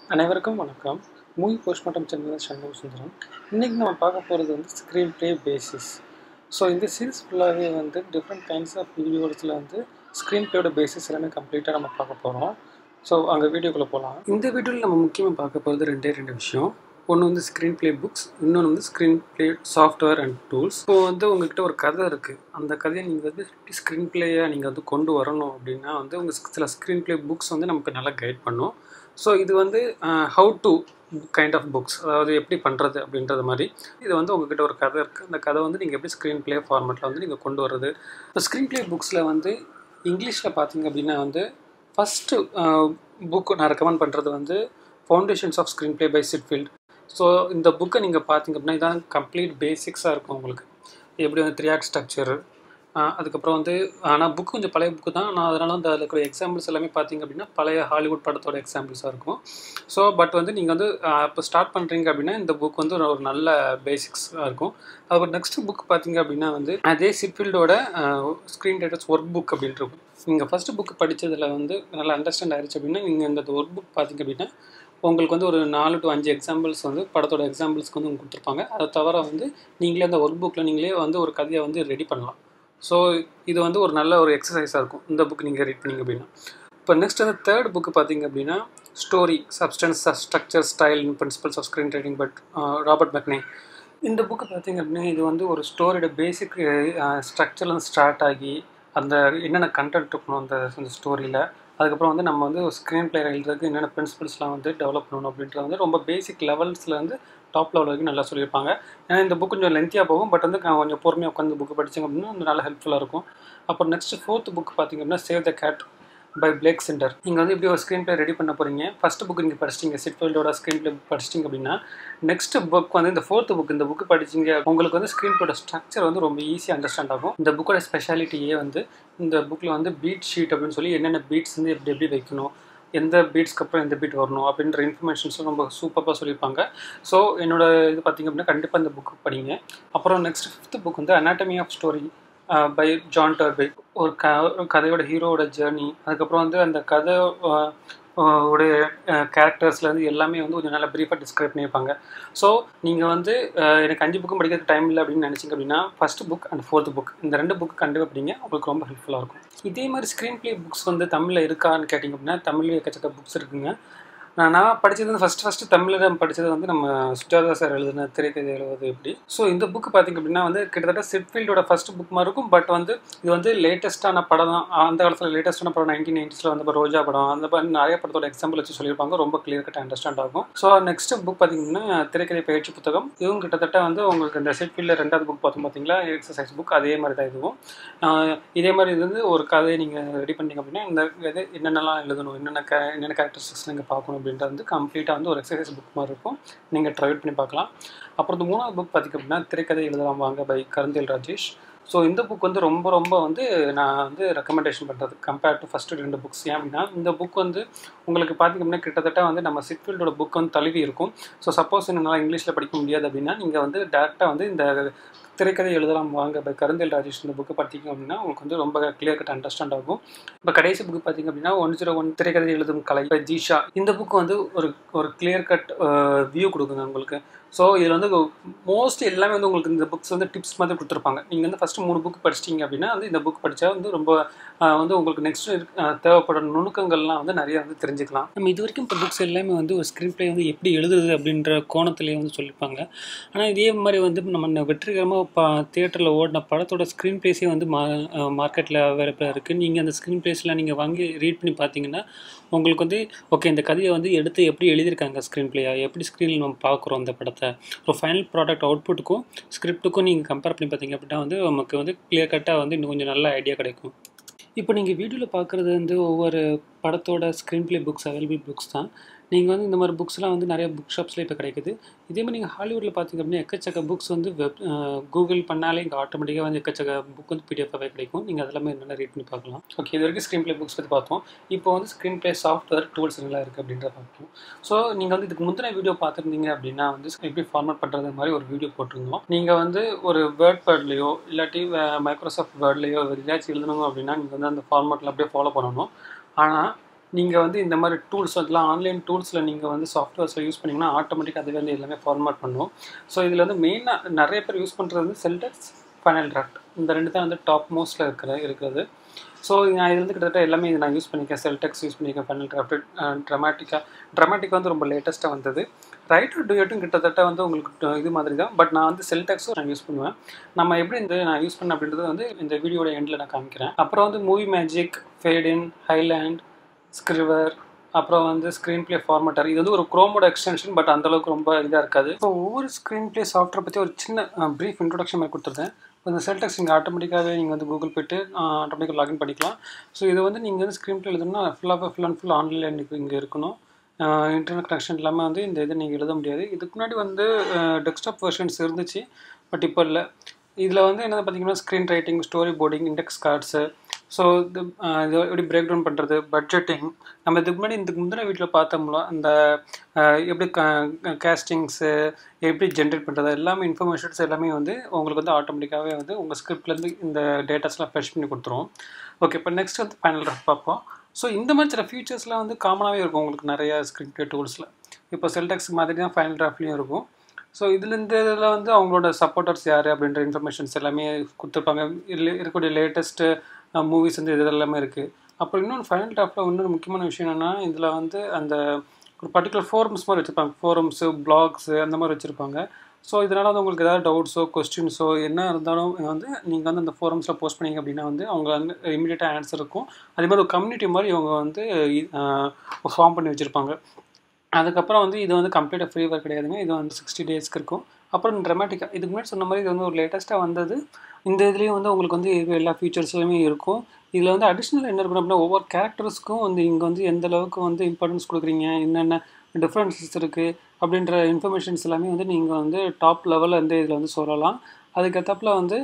அனைவருக்கும் வணக்கம் movie postmortem channel Shanmuga Sundaram இன்றைக்கி நம்ம பார்க்க போகிறது வந்து ஸ்க்ரீன் ப்ளே பேசிஸ் ஸோ இந்த சீரிஸ் ஃபுல்லாகவே வந்து டிஃப்ரெண்ட் கைண்ட்ஸ் ஆஃப் வீடியோஸில் வந்து ஸ்க்ரீன் ப்ளேயோட பேசிஸ் எல்லாமே கம்ப்ளீட்டாக நம்ம பார்க்க போகிறோம் ஸோ அங்கே வீடியோக்குள்ளே போகலாம் இந்த வீடியோவில் நம்ம முக்கியமாக பார்க்க போகிறது ரெண்டே ரெண்டு விஷயம் ஒன்று வந்து ஸ்க்ரீன் ப்ளே புக்ஸ் இன்னொன்று வந்து screen play software and tools இப்போ வந்து உங்ககிட்ட ஒரு கதை இருக்குது அந்த கதையை நீங்கள் வந்து ஸ்க்ரீன் ப்ளேயாக நீங்கள் வந்து கொண்டு வரணும் அப்படின்னா வந்து உங்கள் சில ஸ்க்ரீன் ப்ளே புக்ஸ் வந்து நமக்கு நல்லா கைட் பண்ணும் ஸோ இது வந்து how to kind of books அதாவது எப்படி பண்ணுறது அப்படின்றது மாதிரி இது வந்து உங்ககிட்ட ஒரு கதை இருக்குது அந்த கதை வந்து நீங்கள் எப்படி ஸ்க்ரீன் ப்ளே ஃபார்மேட்டில் வந்து நீங்கள் கொண்டு வர்றது இப்போ ஸ்க்ரீன் ப்ளே புக்ஸில் வந்து இங்கிலீஷில் பார்த்தீங்க அப்படின்னா வந்து ஃபஸ்ட்டு புக் நான் ரெக்கமெண்ட் பண்ணுறது வந்து foundations of screen play by Syd Field so இந்த புக்கை நீங்கள் பார்த்தீங்க அப்படின்னா இதான் கம்ப்ளீட் பேசிக்ஸாக இருக்கும் உங்களுக்கு எப்படி வந்து த்ரீ ஆக்ட் ஸ்ட்ரக்சர் அதுக்கப்புறம் வந்து ஆனால் புக் கொஞ்சம் பழைய புக்கு தான் நான் அதனால் வந்து அதில் இருக்கிற எக்ஸாம்பிள்ஸ் எல்லாமே பார்த்தீங்க அப்படின்னா பழைய ஹாலிவுட் படத்தோட எக்ஸாம்பிள்ஸாக இருக்கும் ஸோ பட் வந்து நீங்கள் வந்து இப்போ ஸ்டார்ட் பண்ணுறீங்க அப்படின்னா இந்த புக் வந்து ஒரு நல்ல பேசிக்ஸாக இருக்கும் அப்புறம் நெக்ஸ்ட் புக் பார்த்தீங்க அப்படின்னா வந்து அதே சிட்ஃபீல்டோட ஸ்க்ரீன் ரைட்டர்ஸ் ஒர்க் புக் அப்படின்ட்டு இருக்கும் நீங்கள் ஃபஸ்ட்டு புக் படித்ததில் வந்து நல்லா அண்டர்ஸ்டாண்ட் ஆயிடுச்சு அப்படின்னா நீங்கள் இந்த ஒர்க் புக் பார்த்தீங்க அப்படின்னா உங்களுக்கு வந்து ஒரு நாலு டு அஞ்சு எக்ஸாம்பிள்ஸ் வந்து படத்தோட எக்ஸாம்பிள்ஸ்க்கு வந்து உங்களுக்கு கொடுத்துருப்பாங்க அதை தவிர வந்து நீங்களே அந்த ஒர்க் புக்கில் நீங்களே வந்து ஒரு கதையை வந்து ரெடி பண்ணலாம் ஸோ இது வந்து ஒரு நல்ல ஒரு எக்ஸசைஸாக இருக்கும் இந்த புக் நீங்கள் ரீட் பண்ணிங்க அப்படின்னா இப்போ நெக்ஸ்ட் வந்து தேர்ட் புக்கு பார்த்தீங்க அப்படின்னா story substance structure style and principles of screen writing but Robert McKee இந்த புக்கு பார்த்தீங்க அப்படின்னா இது வந்து ஒரு ஸ்டோரியோட பேசிக் ஸ்ட்ரக்சர்லேருந்து ஸ்டார்ட் ஆகி அந்த என்னென்ன கண்டென்ட் இருக்கணும் அந்த அந்த ஸ்டோரியில் அதுக்கப்புறம் வந்து நம்ம வந்து ஸ்க்ரீன் பிளேயர் எழுதுறதுக்கு என்னென்ன பிரின்சிபல்ஸ்லாம் வந்து டெவலப் பண்ணணும் அப்படின்றது வந்து ரொம்ப பேசிக் லெவல்ஸில் வந்து டாப் லெவல் வரைக்கும் நல்லா சொல்லியிருப்பாங்க ஏன்னா இந்த புக் கொஞ்சம் லென்த்தியாக போகும் பட் வந்து கொஞ்சம் பொறுமையாக உட்காந்து புக்கு படித்தீங்க அப்படின்னா வந்து நல்லா ஹெல்ப்ஃபுல்லாக இருக்கும் அப்புறம் நெக்ஸ்ட் ஃபோர்த் புக் பார்த்தீங்க அப்படின்னா save the cat by Blake Snyder நீங்கள் வந்து இப்படி ஒரு ஸ்க்ரீன் ப்ளே ரெடி பண்ண போகிறீங்க ஃபஸ்ட் புக் நீங்கள் படிச்சிங்க சிட்ஃபீல்டோட ஸ்க்ரீன் ப்ளே படிச்சிட்டிங்க அப்படின்னா நெக்ஸ்ட் புக் வந்து இந்த ஃபோர்த் புக் இந்த புக் படிச்சிங்க உங்களுக்கு வந்து ஸ்க்ரீன் ப்ளேயோட ஸ்ட்ரக்சர் வந்து ரொம்ப ஈஸியாக அண்டர்ஸ்டாண்ட் ஆகும் இந்த புக்கோட ஸ்பெஷாலிட்டியே வந்து இந்த புக்கில் வந்து பீட் ஷீட் அப்படின்னு சொல்லி என்னென்ன பீட்ஸ் வந்து எப்படி எப்படி வைக்கணும் எந்த பீட்ஸ்க்கு அப்புறம் எந்த பீட் வரணும் அப்படின்ற இன்ஃபர்மேஷன்ஸும் ரொம்ப சூப்பராக சொல்லியிருப்பாங்க ஸோ என்னோட இது பார்த்திங்க அப்படின்னா கண்டிப்பாக இந்த புக்கு படிங்க அப்புறம் நெக்ஸ்ட் ஃபிஃப்த் புக் வந்து anatomy of story by John Truby ஒரு க கதையோட ஹீரோவோட ஜேர்னி அதுக்கப்புறம் வந்து அந்த கதை உடைய கேரக்டர்ஸ்லேருந்து எல்லாமே வந்து கொஞ்சம் நல்லா ப்ரீஃபாக டிஸ்கிரைப் பண்ணியிருப்பாங்க ஸோ நீங்கள் வந்து எனக்கு அஞ்சு புக்கும் படிக்கிறதுக்கு டைம் இல்லை அப்படின்னு நினச்சிங்க அப்படின்னா first book and fourth book இந்த ரெண்டு புக் கண்டிப்பாக படிங்க உங்களுக்கு ரொம்ப ஹெல்ப்ஃபுல்லாக இருக்கும் இதே மாதிரி ஸ்க்ரீன் ப்ளே புக்ஸ் வந்து தமிழில் இருக்கான்னு கேட்டிங்க அப்படின்னா தமிழ் எக்கச்சக்க புக்ஸ் இருக்குங்க நான் நான் படித்தது வந்து ஃபஸ்ட் ஃபஸ்ட்டு தமிழில் படித்தது வந்து நம்ம சுஜாதா சார் எழுதின திரைக்கதை எழுதுவது எப்படி ஸோ இந்த புக்கு பார்த்திங்க அப்படின்னா வந்து கிட்டத்தட்ட சிட்ஃபீல்டோட ஃபஸ்ட் புக் மாதிரி இருக்கும் பட் வந்து இது வந்து லேட்டஸ்ட்டான படம் தான் அந்த காலத்தில் லேட்டஸ்ட்டான படம் நைன்டீன் நைன்டிஸில் வந்து ரோஜா படம் அந்த மாதிரி நிறைய படத்தோட எக்ஸாம்பிள் வச்சு சொல்லியிருப்பாங்க ரொம்ப கிளியர் கட்டாக அண்டர்ஸ்டாண்ட் ஆகும் ஸோ நெக்ஸ்ட் புக் பார்த்திங்கன்னா திரைக்கதை பயிற்சி புத்தகம் இதுவும் கிட்டத்தட்ட வந்து உங்களுக்கு இந்த சிட்ஃபீல்டில் ரெண்டாவது புக் பார்த்தோம் பார்த்தீங்களா எக்ஸசைஸ் புக் அதே மாதிரி தான் இதுவும் இதே மாதிரி இது வந்து ஒரு கதையை நீங்கள் ரெடி பண்ணிங்க அப்படின்னா இந்த இது என்னென்னலாம் எழுதணும் என்னென்ன கே என்னென்ன கேரக்டரிஸ்டிக்ஸ் நீங்கள் பார்க்கணும் அப்படின்றது வந்து கம்ப்ளீட்டாக வந்து ஒரு எக்ஸசைஸ் புக் மாதிரி இருக்கும் நீங்கள் ட்ரை பண்ணி பார்க்கலாம் அப்புறம் இந்த மூணாவது புக் பார்த்திங்க அப்படின்னா திரைக்கதை எழுதலாம் வாங்க பை கருந்தேல் ராஜேஷ் ஸோ இந்த புக் வந்து ரொம்ப ரொம்ப வந்து நான் வந்து ரெக்கமெண்டேஷன் பண்ணுறது கம்பேர்ட் டு ஃபஸ்ட்டு ரெண்டு புக்ஸ் ஏன் அப்படின்னா இந்த புக் வந்து உங்களுக்கு பார்த்திங்க அப்படின்னா கிட்டத்தட்ட வந்து நம்ம சிட்ஃபீல்டோட புக் வந்து தழுவி இருக்கும் ஸோ சப்போஸ் என்னால் இங்கிலீஷில் படிக்க முடியாது அப்படின்னா நீங்கள் வந்து டேரெக்டாக வந்து இந்த திரைக்கதை எழுதலாம் வாங்க பை கருந்தேல் ராஜேஷ் இந்த புக்கு பார்த்தீங்க அப்படின்னா உங்களுக்கு வந்து ரொம்ப கிளியர் கட் அண்டர்ஸ்டாண்ட் ஆகும் இப்போ கடைசி புக்கு பார்த்தீங்க அப்படின்னா ஒன் ஜீரோ ஒன் திரைக்கதை எழுதும் கலை இப்போ ஜீஷா இந்த புக்கு வந்து ஒரு ஒரு கிளியர் கட் வியூ கொடுக்குங்க உங்களுக்கு ஸோ இதில் வந்து மோஸ்ட் எல்லாமே வந்து உங்களுக்கு இந்த புக்ஸ் வந்து டிப்ஸ் மாதிரி கொடுத்துருப்பாங்க நீங்கள் வந்து ஃபஸ்ட்டு மூணு புக் படிச்சிட்டிங்க அப்படின்னா வந்து இந்த புக் படித்தா வந்து ரொம்ப வந்து உங்களுக்கு நெக்ஸ்ட் தேவைப்படும் நுணுக்கங்கள்லாம் வந்து நிறைய வந்து தெரிஞ்சுக்கலாம் நம்ம இது வரைக்கும் இப்போ புக்ஸ் எல்லாமே வந்து ஒரு ஸ்க்ரீன் ப்ளே வந்து எப்படி எழுதுறது அப்படின்ற கோணத்துலேயே வந்து சொல்லியிருப்பாங்க ஆனால் இதே மாதிரி வந்து நம்ம வெற்றிகரமாக பா தியேட்டரில் ஓடின படத்தோட ஸ்க்ரீன் ப்ளேஸே வந்து மா மார்க்கெட்டில் அவைலபிளாக இருக்குது நீங்கள் அந்த ஸ்க்ரீன் ப்ளேஸில் நீங்கள் வாங்கி ரீட் பண்ணி பார்த்தீங்கன்னா உங்களுக்கு வந்து ஓகே இந்த கதையை வந்து எடுத்து எப்படி எழுதியிருக்காங்க ஸ்க்ரீன் ப்ளேயாக எப்படி ஸ்க்ரீனில் நம்ம பார்க்குறோம் அந்த படத்தை ஒரு ஃபைனல் ப்ராடக்ட் அவுட்புட்டுக்கும் ஸ்கிரிப்ட்டுக்கும் நீங்கள் கம்பேர் பண்ணி பார்த்தீங்க அப்படின்னா வந்து நமக்கு வந்து கிளியர் கட்டாக வந்து இன்னும் கொஞ்சம் நல்ல ஐடியா கிடைக்கும் இப்போ நீங்கள் வீடியோவில் பார்க்குறது வந்து ஒவ்வொரு படத்தோட screen play books available books தான் நீங்கள் வந்து இந்த மாதிரி புக்ஸ்லாம் வந்து நிறைய புக் ஷாப்ஸில் இப்போ கிடைக்குது இதே மாதிரி நீங்கள் ஹாலிவுட்டில் பார்த்தீங்க அப்படின்னா எக்கச்சக்க புக்ஸ் வந்து வெப் கூகுள் பண்ணாலே இங்கே ஆட்டோமேட்டிக்காக வந்து எக்கச்சக்க புக் வந்து பிடிஎஃபாகவே கிடைக்கும் நீங்கள் அதெல்லாமே நல்லா ரீட் பண்ணி பார்க்கலாம் ஓகே இது வரைக்கும் ஸ்க்ரீன் ப்ளே புக்ஸ் பற்றி பார்த்தோம் இப்போ வந்து ஸ்க்ரீன் ப்ளே சாஃப்ட்வேர் டூல்ஸ் நல்லா இருக்குது அப்படின்றத பார்ப்போம் ஸோ நீங்கள் வந்து இதுக்கு முந்தின வீடியோ பார்த்துருந்தீங்க அப்படின்னா வந்து எப்படி ஃபார்மேட் பண்ணுறது மாதிரி ஒரு வீடியோ போட்டிருந்தோம் நீங்கள் வந்து ஒரு வேர்ட் பேட்லேயோ இல்லாட்டி மைக்ரோசாஃப்ட் வேர்ட்லேயோ எதாச்சும் எழுதணும் அப்படின்னா நீங்கள் வந்து அந்த ஃபார்மேட்டில் அப்படியே ஃபாலோ பண்ணணும் ஆனால் நீங்கள் வந்து இந்த மாதிரி டூல்ஸ் அதெல்லாம் ஆன்லைன் டூல்ஸில் நீங்கள் வந்து சாஃப்ட்வேர்ஸில் யூஸ் பண்ணிங்கன்னா ஆட்டோமேட்டிக்காக அதுவே வந்து எல்லாமே ஃபார்மேட் பண்ணும் ஸோ இதில் வந்து மெயினாக நிறைய பேர் யூஸ் பண்ணுறது வந்து செல்டெக்ஸ் ஃபைனல் டிராஃப்ட் இந்த ரெண்டு தான் வந்து டாப் மோஸ்ட்டில் இருக்கிற இருக்குது ஸோ நான் இது வந்து கிட்டத்தட்ட எல்லாமே இது நான் யூஸ் பண்ணியிருக்கேன் செல்டெக்ஸ் யூஸ் பண்ணியிருக்கேன் ஃபைனல் டிராஃப்ட் ட்ரமாட்டிக்காக ட்ரமாட்டிக் வந்து ரொம்ப லேட்டஸ்ட்டாக வந்தது ரைட்டர் டூயட்டும் கிட்டத்தட்ட வந்து உங்களுக்கு இது மாதிரி தான் பட் நான் வந்து செல்டெக்ஸும் நான் யூஸ் பண்ணுவேன் நம்ம எப்படி இந்த நான் யூஸ் பண்ண அப்படின்றது வந்து இந்த வீடியோட எண்டில் நான் காமிக்கிறேன் அப்புறம் வந்து மூவி மேஜிக் ஃபேடின் ஹைலேண்ட் ஸ்க்ரிவர் அப்புறம் வந்து ஸ்க்ரீன் ப்ளே ஃபார்மேட்டர் இது வந்து ஒரு குரோமோட எக்ஸ்டென்ஷன் பட் அந்தளவுக்கு ரொம்ப இதாக இருக்காது ஸோ ஒவ்வொரு ஸ்க்ரீன் ப்ளே சாஃப்ட்வேர் பற்றி ஒரு சின்ன ப்ரீஃப் இன்ட்ரொடக்ஷன் மாதிரி கொடுத்துருந்தேன் இந்த செல்டெக்ஸ் நீங்கள் ஆட்டோமேட்டிக்காகவே நீங்கள் வந்து கூகுள் போய்ட்டு ஆட்டோமேட்டிக்காக லாகின் பண்ணிக்கலாம் ஸோ இது வந்து நீங்கள் வந்து ஸ்க்ரீன் ப்ளே எழுதணும்னா ஃபுல்லாக ஃபுல் அண்ட் ஃபுல் ஆன்லைனில் இங்கே இருக்கணும் இன்டர்நெட் கனெக்ஷன் இல்லாமல் வந்து இந்த இதை நீங்கள் எழுத முடியாது இதுக்கு முன்னாடி வந்து டெஸ்க்டாப் வெர்ஷன்ஸ் இருந்துச்சு பட் இப்போ இல்லை இதில் வந்து என்ன பார்த்தீங்கன்னா screen writing story boarding index cards so இது இது எப்படி பிரேக் டவுன் பண்ணுறது பட்ஜெட்டிங் நம்ம இதுக்கு முன்னாடி இதுக்கு முந்தின வீட்டில் பார்த்தோம்ல அந்த எப்படி கேஸ்டிங்ஸு எப்படி ஜென்ரேட் பண்ணுறது எல்லாமே இன்ஃபர்மேஷன்ஸ் எல்லாமே வந்து உங்களுக்கு வந்து ஆட்டோமேட்டிக்காகவே வந்து உங்கள் ஸ்கிரிப்ட்லேருந்து இந்த டேட்டாஸ்லாம் ஃப்ரெஷ் பண்ணி கொடுத்துரும் ஓகே இப்போ நெக்ஸ்ட் வந்து ஃபைனல் ட்ராஃப்ட் பார்ப்போம் ஸோ இந்த மாதிரி சில ஃபியூச்சர்ஸ்லாம் வந்து காமனாகவே இருக்கும் உங்களுக்கு நிறைய ஸ்கிரிப்ட் டூல்ஸில் இப்போ செல்டெக்ஸ் மாதிரி தான் ஃபைனல் ட்ராஃப்ட்லேயும் இருக்கும் ஸோ இதில் இந்த இதில் வந்து அவங்களோட சப்போர்ட்டர்ஸ் யார் அப்படின்ற இன்ஃபர்மேஷன்ஸ் எல்லாமே கொடுத்துருப்பாங்க இல்லை இருக்கக்கூடிய லேட்டஸ்ட்டு மூவிஸ் வந்து இது எல்லாமே இருக்குது அப்புறம் இன்னொன்று ஃபைனல் டாப்பில் இன்னொரு முக்கியமான விஷயம் என்னென்னா இதில் வந்து அந்த ஒரு பர்டிகுலர் ஃபோரம்ஸ் மாதிரி வச்சுருப்பாங்க ஃபோரம்ஸு பிளாக்ஸு அந்த மாதிரி வச்சுருப்பாங்க ஸோ இதனால் வந்து உங்களுக்கு ஏதாவது டவுட்ஸோ கொஸ்டின்ஸோ என்ன இருந்தாலும் வந்து நீங்கள் வந்து அந்த ஃபோரம்ஸில் போஸ்ட் பண்ணிங்க அப்படின்னா வந்து அவங்க வந்து இமீடியட்டாக ஆன்சர் இருக்கும் அதே மாதிரி ஒரு கம்யூனிட்டி மாதிரி இவங்க வந்து ஃபார்ம் பண்ணி வச்சுருப்பாங்க அதுக்கப்புறம் வந்து இது வந்து கம்ப்ளீட்டாக ஃப்ரீ ஒர்க் கிடையாதுங்க இது வந்து சிக்ஸ்டி டேஸ்க்கு இருக்கும் அப்புறம் ட்ரமாட்டிக்காக இதுக்கு முன்னாடி சொன்ன மாதிரி இது வந்து ஒரு லேட்டஸ்ட்டாக வந்தது இந்த இதுலேயும் வந்து உங்களுக்கு வந்து இது எல்லா ஃபீச்சர்ஸுமே இருக்கும் இதில் வந்து அடிஷ்னல் என்ன இருக்கணும் அப்படின்னா ஒவ்வொரு கேரக்டர்ஸ்க்கும் வந்து இங்கே வந்து எந்த அளவுக்கு வந்து இம்பார்ட்டன்ஸ் கொடுக்குறீங்க என்னென்ன டிஃப்ரென்சஸ் இருக்குது அப்படின்ற இன்ஃபர்மேஷன்ஸ் எல்லாமே வந்து நீங்கள் வந்து டாப் லெவலில் வந்து இதில் வந்து சொல்லலாம் அதுக்கேற்றப்பில் வந்து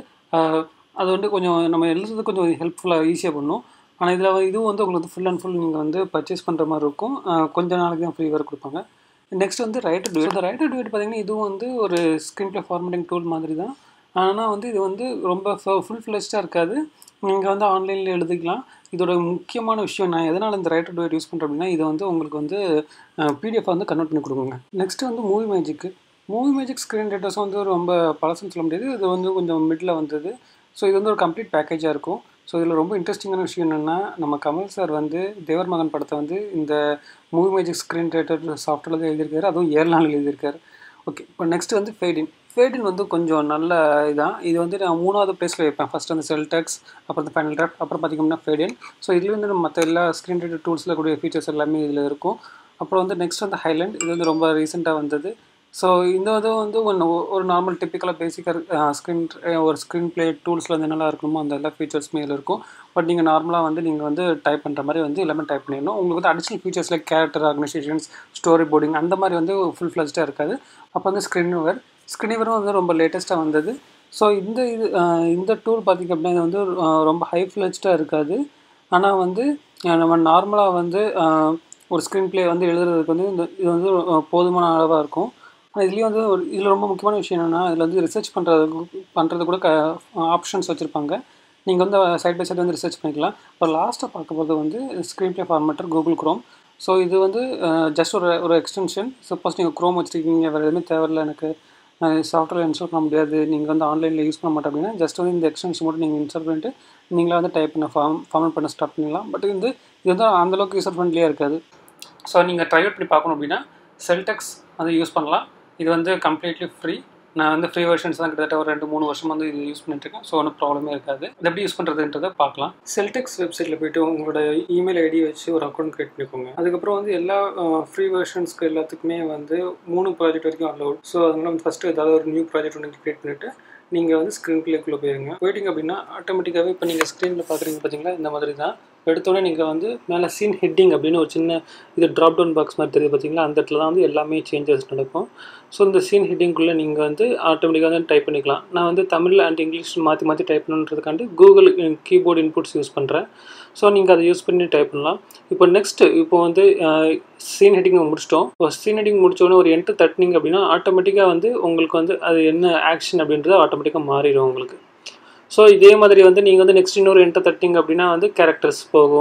அது வந்து கொஞ்சம் நம்ம எழுதுறது கொஞ்சம் ஹெல்ப்ஃபுல்லாக ஈஸியாக பண்ணும் ஆனால் இதில் இதுவும் வந்து உங்களுக்கு வந்து ஃபுல் அண்ட் ஃபுல் நீங்கள் வந்து பர்ச்சேஸ் பண்ணுற மாதிரி இருக்கும் கொஞ்ச நாளைக்கு தான் ஃப்ரீ வேறு கொடுப்பாங்க நெக்ஸ்ட் வந்து ரைட்டர் டூட் இந்த ரைட்டர் டூட் பார்த்தீங்கன்னா இதுவும் வந்து ஒரு ஸ்க்ரீன் ப்ளே ஃபார்மேட்டிங் டூல் மாதிரி தான் ஆனால் வந்து இது வந்து ரொம்ப ஃபுல் ஃப்ளெஷ்டாக இருக்காது நீங்கள் வந்து ஆன்லைனில் எழுதிக்கலாம் இதோட முக்கியமான விஷயம் நான் எதனால் இந்த ரைட்டர் டூட் யூஸ் பண்ணுறேன் அப்படின்னா இது வந்து உங்களுக்கு வந்து பிடிஎஃப் வந்து கன்வெர்ட் பண்ணி கொடுக்குங்க நெக்ஸ்ட்டு வந்து movie magic movie magic screen writers வந்து ரொம்ப பழசுன்னு சொல்ல முடியாது இது வந்து கொஞ்சம் மிடில் வந்தது ஸோ இது வந்து ஒரு கம்ப்ளீட் பேக்கேஜாக இருக்கும் ஸோ இதில் ரொம்ப இன்ட்ரெஸ்டிங்கான விஷயம் என்னென்னா நம்ம கமல் சார் வந்து தேவர் மகன் படத்தை வந்து இந்த movie magic screen writer software தான் எழுதியிருக்காரு அதுவும் ஏழு நாள் எழுதியிருக்காரு ஓகே இப்போ நெக்ஸ்ட் வந்து ஃபேடின் ஃபேடின் வந்து கொஞ்சம் நல்ல இதான் இது வந்து நான் மூணாவது ப்ளேஸில் வைப்பேன் ஃபஸ்ட் வந்து செல்டெக்ஸ் அப்புறம் வந்து ஃபைனல் ட்ராஃப்ட் அப்புறம் பார்த்திங்கன்னா ஃபேடின் ஸோ இதுலேயும் வந்து மற்ற எல்லா ஸ்க்ரீன் ரேட்டர் டூல்ஸில் கூடிய ஃபீச்சர்ஸ் எல்லாமே இதில் இருக்கும் அப்புறம் வந்து நெக்ஸ்ட் வந்து ஹைலேண்ட் இது வந்து ரொம்ப ரீசெண்டாக வந்தது ஸோ இந்த இது வந்து ஒன்று ஒரு நார்மல் டிப்பிக்கலாக பேசிக்காக ஸ்க்ரீன் ஒரு ஸ்க்ரீன் ப்ளே டூல்ஸில் வந்து என்னெல்லாம் இருக்கணுமோ அந்த எல்லா ஃபீச்சர்ஸுமே இதில் இருக்கும் பட் நீங்கள் நார்மலாக வந்து நீங்கள் வந்து டைப் பண்ணுற மாதிரி வந்து எல்லாமே டைப் பண்ணிடணும் உங்களுக்கு வந்து additional features like character organisations story boarding அந்த மாதிரி வந்து ஃபுல் ஃப்ளஜ்டாக இருக்காது அப்போ வந்து ஸ்க்ரீன்வர் ஸ்க்ரீன்வரும் வந்து ரொம்ப லேட்டஸ்ட்டாக வந்தது ஸோ இந்த இது இந்த டூல் பார்த்திங்க அப்படின்னா இது வந்து ரொம்ப ஹை ஃப்ளஜ்டாக இருக்காது ஆனால் வந்து நம்ம நார்மலாக வந்து ஒரு ஸ்க்ரீன் ப்ளே வந்து எழுதுறதுக்கு வந்து இந்த இது வந்து போதுமான அளவாக இருக்கும் ஆனால் இதுலேயும் வந்து ஒரு இதில் ரொம்ப முக்கியமான விஷயம் என்னென்னா இதில் வந்து ரிசர்ச் பண்ணுறது பண்ணுறது கூட க ஆப்ஷன்ஸ் வச்சுருப்பாங்க நீங்கள் வந்து சைட் பை சைட் வந்து ரிசர்ச் பண்ணிக்கலாம் இப்போ லாஸ்ட்டாக பார்க்க போகிறது வந்து screen play formatter Google Chrome so இது வந்து ஜஸ்ட் ஒரு ஒரு எக்ஸ்டென்ஷன் சப்போஸ் நீங்கள் க்ரோம் வச்சுருக்கீங்க வேறு எதுவுமே தேவையில்ல எனக்கு சாஃப்ட்வேர் இன்ஸ்டால் பண்ண முடியாது நீங்கள் வந்து ஆன்லைனில் யூஸ் பண்ண மாட்டேன் அப்படின்னா ஜஸ்ட் வந்து இந்த எக்ஸ்டென்ஷன் மட்டும் நீங்கள் இன்ஸ்டால் பண்ணிட்டு நீங்களே வந்து டைப் பண்ண ஃபார்ம் ஃபார்மேட் பண்ண ஸ்டார்ட் பண்ணிடலாம் பட் வந்து இது வந்து அந்தளவுக்கு யூசர் ஃப்ரெண்ட்லியாக இருக்காது ஸோ நீங்கள் ட்ரை அவுட் பண்ணி பார்க்கணும் அப்படின்னா செல்டெக்ஸ் வந்து யூஸ் பண்ணலாம் இது வந்து கம்ப்ளீட்லி ஃப்ரீ நான் வந்து ஃப்ரீ வெர்ஷன்ஸ் தான் கிட்டத்தட்ட ஒரு ரெண்டு மூணு வருஷம் வந்து இது யூஸ் பண்ணிட்டுருக்கேன் ஸோ ஒன்றும் ப்ராப்ளமே இருக்காது இது எப்படி யூஸ் பண்ணுறதுன்றதை பார்க்கலாம் செல்டெக்ஸ் வெப்சைட்டில் போய்ட்டு உங்களோட இமெயில் ஐடி வச்சு ஒரு அக்கௌண்ட் க்ரியேட் பண்ணிக்கோங்க அதுக்கப்புறம் வந்து எல்லா ஃப்ரீ வெர்ஷன்ஸ்க்கு எல்லாத்துக்குமே வந்து மூணு ப்ராஜெக்ட் வரைக்கும் அலோட் ஸோ அதனால ஃபஸ்ட்டு ஏதாவது ஒரு நியூ ப்ராஜெக்ட் ஒன்று க்ரியேட் பண்ணிவிட்டு நீங்கள் வந்து ஸ்க்ரீன் பிளேக்குள்ளே போயிருங்க போயிட்டீங்க அப்படின்னா ஆட்டோமேட்டிக்காகவே இப்போ நீங்கள் ஸ்க்ரீனில் பார்க்குறீங்க பார்த்தீங்களா இந்த மாதிரி தான் எடுத்தோடனே நீங்கள் வந்து மேலே சீன் ஹெட்டிங் அப்படின்னு ஒரு சின்ன இது ட்ராப் டவுன் பாக்ஸ் மாதிரி தெரியுது பார்த்தீங்களா அந்த இடத்துல தான் வந்து எல்லாமே சேஞ்சஸ் நடக்கும் ஸோ இந்த சீன் ஹெட்டிங்குள்ளே நீங்கள் வந்து ஆட்டோமேட்டிக்காக வந்து டைப் பண்ணிக்கலாம் நான் வந்து தமிழ் அண்ட் இங்கிலீஷ் மாற்றி மாற்றி டைப் பண்ணுன்றதுக்காண்டி கூகுள் கீபோர்டு இன்புட்ஸ் யூஸ் பண்ணுறேன் ஸோ நீங்கள் அதை யூஸ் பண்ணி டைப் பண்ணலாம் இப்போ நெக்ஸ்ட்டு இப்போ வந்து சீன் ஹெட்டிங் முடிச்சிட்டோம் இப்போ சீன் ஹெட்டிங் முடிச்சோடனே ஒரு என்ட்டு தட்டினீங்க அப்படின்னா ஆட்டோமேட்டிக்காக வந்து உங்களுக்கு வந்து அது என்ன ஆக்ஷன் அப்படின்றது ஆட்டோமேட்டிக்காக மாறிடும் உங்களுக்கு ஸோ இதே மாதிரி வந்து நீங்கள் வந்து நெக்ஸ்ட் இன்னொரு என்ட்டை தட்டிங்க அப்படின்னா வந்து கேரக்டர்ஸ் போகும்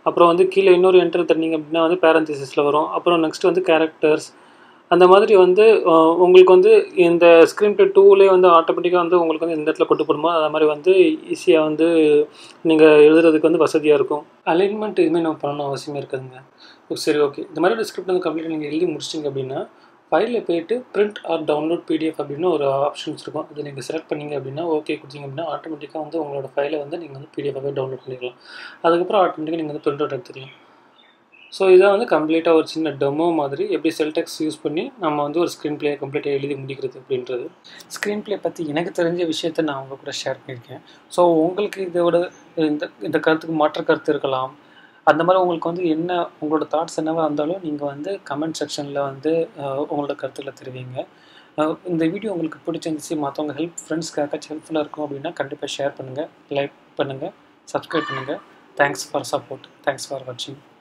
அப்புறம் வந்து கீழே இன்னொரு என்டர் தட்டினீங்க அப்படின்னா வந்து பேரந்திசிஸில் வரும் அப்புறம் நெக்ஸ்ட் வந்து கேரக்டர்ஸ் அந்த மாதிரி வந்து அஹ், உங்களுக்கு வந்து இந்த ஸ்க்ரீன் ப்ளே டூலே வந்து ஆட்டோமேட்டிக்காக வந்து உங்களுக்கு வந்து இந்த இடத்துல கொண்டு போடுமோ அது மாதிரி வந்து ஈஸியாக வந்து நீங்கள் எழுதுறதுக்கு வந்து வசதியாக இருக்கும் அலைன்மெண்ட் எதுவுமே நம்ம பண்ணணும் அவசியமே இருக்காதுங்க ஓ, சரி ஓகே இந்த மாதிரி ஒரு ஸ்கிரிப்ட் வந்து கம்ப்ளீட்டாக நீங்கள் எழுதி முடிச்சிங்க அப்படின்னா ஃபைலில் போயிட்டு பிரிண்ட் ஆர் டவுன்லோட் பிடிஎஃப் அப்படின்னு ஒரு ஆப்ஷன்ஸ் இருக்கும் அதை நீங்கள் செலக்ட் பண்ணீங்க அப்படின்னா ஓகே கொடுத்தீங்க அப்படின்னா ஆட்டோமேட்டிக்காக வந்து உங்களோட ஃபைலை வந்து நீங்கள் வந்து பிடிஎஃபாகவே டவுன்லோட் பண்ணிக்கலாம் அதுக்கப்புறம் ஆட்டோமேட்டிக்காக நீங்கள் வந்து பிரிண்ட் அவுட் எடுத்துக்கலாம் ஸோ இதான் வந்து கம்ப்ளீட்டாக ஒரு சின்ன டெமோ மாதிரி எப்படி செல்டெக்ஸ் யூஸ் பண்ணி நம்ம வந்து ஒரு ஸ்க்ரீன் பிளே கம்ப்ளீட்டாக எழுதி முடிக்கிறது அப்படின்றது ஸ்க்ரீன் பிளே பற்றி எனக்கு தெரிஞ்ச விஷயத்த நான் உங்கள் கூட ஷேர் பண்ணியிருக்கேன் ஸோ உங்களுக்கு இதோட இந்த இந்த கருத்துக்கு மாற்று கருத்து இருக்கலாம் அந்த மாதிரி உங்களுக்கு வந்து என்ன உங்களோட தாட்ஸ் என்னவா இருந்தாலும் நீங்கள் வந்து கமெண்ட் செக்ஷனில் வந்து அஹ், உங்களோட கருத்துக்களை தெரிவிங்க அஹ், இந்த வீடியோ உங்களுக்கு பிடிச்சிருந்துச்சு மற்றவங்க ஹெல்ப் ஃப்ரெண்ட்ஸ்க்கு யாருக்காச்சும் ஹெல்ப்ஃபுல்லாக இருக்கும் அப்படின்னா கண்டிப்பாக ஷேர் பண்ணுங்கள் லைக் பண்ணுங்கள் சப்ஸ்கிரைப் பண்ணுங்கள் thanks for support thanks for வாட்சிங்